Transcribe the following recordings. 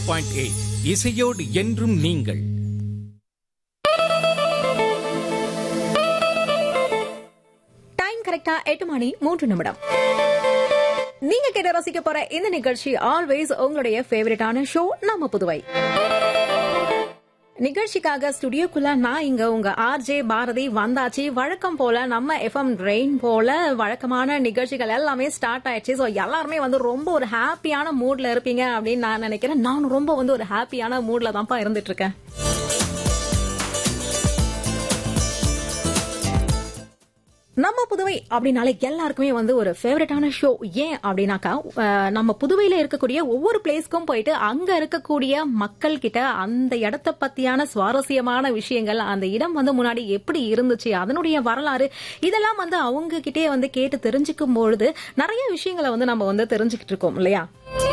Point eight இசையோடு என்றும் நீங்கள் டைம் கரெக்டா எட்டு மணி மூன்று நிமிடம் நீங்க கேட்டு ரசிக்க போற இந்த நிகழ்ச்சி ஆல்வேஸ் உங்களுடைய ஃபேவரட்டான ஷோ நம்ம புதுவை நிகழ்ச்சிக்காக ஸ்டுடியோக்குள்ள நான் இங்க உங்க ஆர்ஜே பாரதி வந்தாச்சு வழக்கம் போல நம்ம எஃப்எம் ரெயின் போல வழக்கமான நிகழ்ச்சிகள் எல்லாமே ஸ்டார்ட் ஆயிடுச்சு ஸோ எல்லாருமே வந்து ரொம்ப ஒரு ஹாப்பியான மூட்ல இருப்பீங்க அப்படின்னு நான் நினைக்கிறேன் நான் ரொம்ப வந்து ஒரு ஹாப்பியான மூட்ல தான்ப்பா இருந்துட்டு இருக்கேன் நம்ம புதுவை அப்படின்னாலே எல்லாருக்குமே வந்து ஒரு ஃபேவரட்டான ஷோ ஏன் அப்படின்னாக்கா அஹ், நம்ம புதுவையில இருக்கக்கூடிய ஒவ்வொரு பிளேஸ்க்கும் போயிட்டு அங்க இருக்கக்கூடிய மக்கள் கிட்ட அந்த இடத்த பத்தியான சுவாரஸ்யமான விஷயங்கள் அந்த இடம் வந்து முன்னாடி எப்படி இருந்துச்சு அதனுடைய வரலாறு இதெல்லாம் வந்து அவங்க கிட்டே வந்து கேட்டு தெரிஞ்சுக்கும் பொழுது நிறைய விஷயங்களை வந்து நம்ம வந்து தெரிஞ்சுக்கிட்டு இருக்கோம் இல்லையா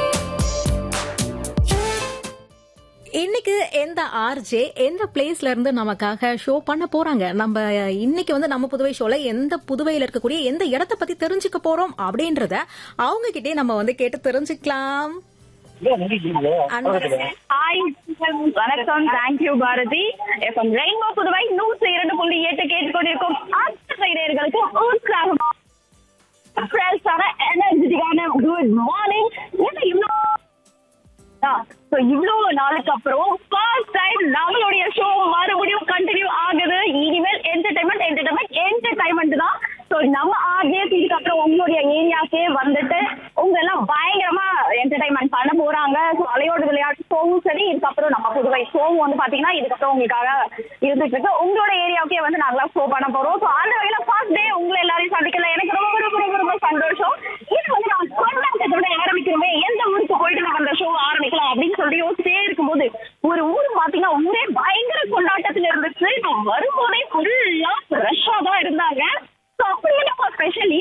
இன்னைக்கு எந்த ஆர்ஜே எந்த பிளேஸ்ல இருந்து நமக்காக ஷோ பண்ண போறாங்க நம்ம இன்னைக்கு வந்து நம்ம புதுவை ஷோல எந்த புதுவையில இருக்கக்கூடிய எந்த இடத்த பத்தி தெரிஞ்சுக்க போறோம் அப்படின்றத அவங்க கிட்டே நம்ம வந்து கேட்டு தெரிஞ்சுக்கலாம் அன்பரசே. ஹாய் வணக்கம் thank you Bharati FM rainbow Puduvai நூற்றி இரண்டு புள்ளி எட்டு கேட்டுக்கொண்டிருக்கும் ஆசிரியர்களுக்கு உற்சாகமான ஃப்ரெஷ்ஷான எனர்ஜெட்டிக்கான குட் மார்னிங் என்ன இவ்வளோ ஸோ இவ்வளோ நாளுக்கு அப்புறம் ஃபர்ஸ்ட் டைம் நம்மளுடைய ஷோ மறுபடியும் கண்டினியூ ஆகுது இனிமேல் என்டர்டைன்மெண்ட் என்டர்டைன்மெண்ட் என்டர்டைன்மெண்ட் தான் ஸோ நம்ம ஆர்ஜிஎஸ் இதுக்கப்புறம் உங்களுடைய ஏரியாக்கே வந்துட்டு உங்க எல்லாம் பயங்கரமா என்டர்டைன்மெண்ட் பண்ண போறாங்க ஸோ அலையோடு விளையாட்டு ஷோவும் சரி இதுக்கப்புறம் நம்ம புதுவை ஷோவும் வந்து பாத்தீங்கன்னா இதுக்கப்புறம் உங்களுக்காக இருந்துட்டு இருக்கு உங்களோட ஏரியாவுக்கே வந்து நாங்களாம் ஷோ பண்ண போறோம் ஸோ அந்த வகையில ஃபர்ஸ்ட் டே உங்களை எல்லாரையும் சந்திக்கல எனக்கு ரொம்ப ரொம்ப ரொம்ப ரொம்ப சந்தோஷம் இது வந்து நான் கொண்டாட்டத்தோட ஆரம்பிக்கிறோமே எந்த ஊருக்கு போயிட்டு நம்ம அந்த ஷோ ஆரம்பிக்கலாம் அப்படின்னு சொல்லி யோசிச்சே இருக்கும்போது ஒரு ஊர் பாத்தீங்கன்னா ஊரே பயங்கர கொண்டாட்டத்துல இருந்துச்சு நான் வரும்போதே ஃபுல்லா